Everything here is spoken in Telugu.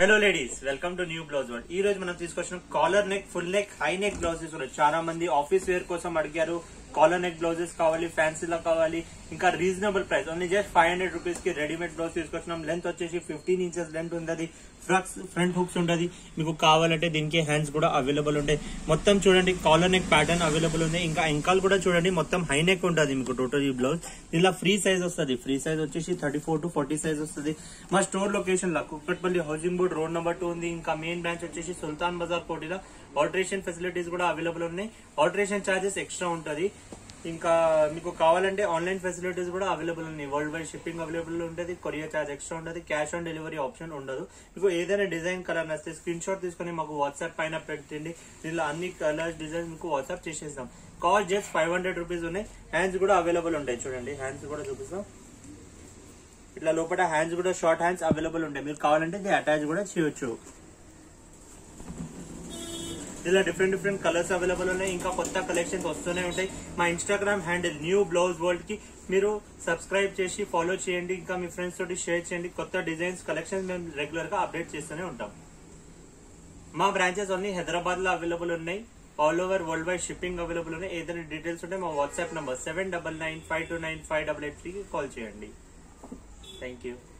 hello ladies welcome to new blouse world ఈ రోజు మనం తీసుకొచ్చిన collar neck full neck high neck blouses ఉన్నాయి చాలా మంది ఆఫీస్ వేర్ కోసం అడిగారు కాలర్ నెక్ బ్లౌజెస్ కావాలి ఫ్యాన్సీలో కావాలి ఇంకా reasonable price only just five hundred rupees కి రెడీమేడ్ బ్లౌజ్ తీసుకొచ్చినాం లెంత్ వచ్చేసి ఫిఫ్టీన్ ఇంచెస్ లెంత్ ఉంటుంది ఫ్రక్స్ ఫ్రంట్ హుక్స్ ఉంటుంది మీకు కావాలంటే దీనికి హ్యాండ్స్ కూడా అవైలబుల్ ఉంటాయి మొత్తం చూడండి కాలర్ నెక్ ప్యాటర్న్ అవైలబుల్ ఉంది ఇంకా ఇంకాల్ కూడా చూడండి మొత్తం హై నెక్ ఉంటుంది మీకు టోటల్ ఈ బ్లౌజ్ ఇలా ఫ్రీ సైజ్ వస్తుంది ఫ్రీ సైజ్ వచ్చేసి thirty four to forty size వస్తుంది మా స్టోర్ లొకేషన్ లా Kukatpally housing board road number two ఉంది ఇంకా మెయిన్ బ్రాంచ్ వచ్చేసి సుల్తాన్ బజార్ కోటిలో ఆల్టరేషన్ ఫెసిలిటీస్ కూడా అవైలబుల్ ఉన్నాయి ఆల్టరేషన్ చార్జెస్ ఎక్స్ట్రా ఉంటుంది ఇంకా మీకు కావాలంటే ఆన్లైన్ ఫెసిలిటీస్ కూడా అవైలబుల్ ఉన్నాయి వరల్డ్ వైడ్ షిప్పింగ్ అవైలబుల్ ఉంటుంది కొరియర్ చార్జ్ ఎక్స్ట్రా ఉంటుంది క్యాష్ ఆన్ డెలివరీ ఆప్షన్ ఉండదు మీకు ఏదైనా డిజైన్ కలర్ నచ్చితే స్క్రీన్ షాట్ తీసుకొని మాకు వాట్సాప్ పైన పెట్టండి దీనిలో అన్ని కలర్స్ డిజైన్స్ మీకు వాట్సాప్ చేసేస్తాం cost just five hundred rupees ఉన్నాయి హ్యాండ్స్ కూడా అవైలబుల్ ఉంటాయి చూడండి హ్యాండ్స్ కూడా చూపిస్తాం ఇట్లా లోపల హ్యాండ్స్ కూడా షార్ట్ హ్యాండ్స్ అవైలబుల్ ఉంటాయి మీరు కావాలంటే ఇది అటాచ్ కూడా చేయొచ్చు ఇలా డిఫరెంట్ డిఫరెంట్ కలర్స్ అవైలబుల్ ఉన్నాయి ఇంకా కొత్త కలెక్షన్స్ వస్తూనే ఉంటాయి మా Instagram handle new blouse world కి మీరు సబ్స్క్రైబ్ చేసి ఫాలో చేయండి ఇంకా మీ ఫ్రెండ్స్ తోటి షేర్ చేయండి కొత్త డిజైన్స్ కలెక్షన్స్ మేము రెగ్యులర్ గా అప్డేట్ చేస్తూనే ఉంటాం మా బ్రాంచెస్ అన్ని హైదరాబాద్ లో అవైలబుల్ ఉన్నాయి all over world wide shipping available ఉన్నాయి ఏదైనా డీటెయిల్స్ ఉంటే మా WhatsApp number seven double nine five two nine five double eight three call చేయండి థ్యాంక్ యూ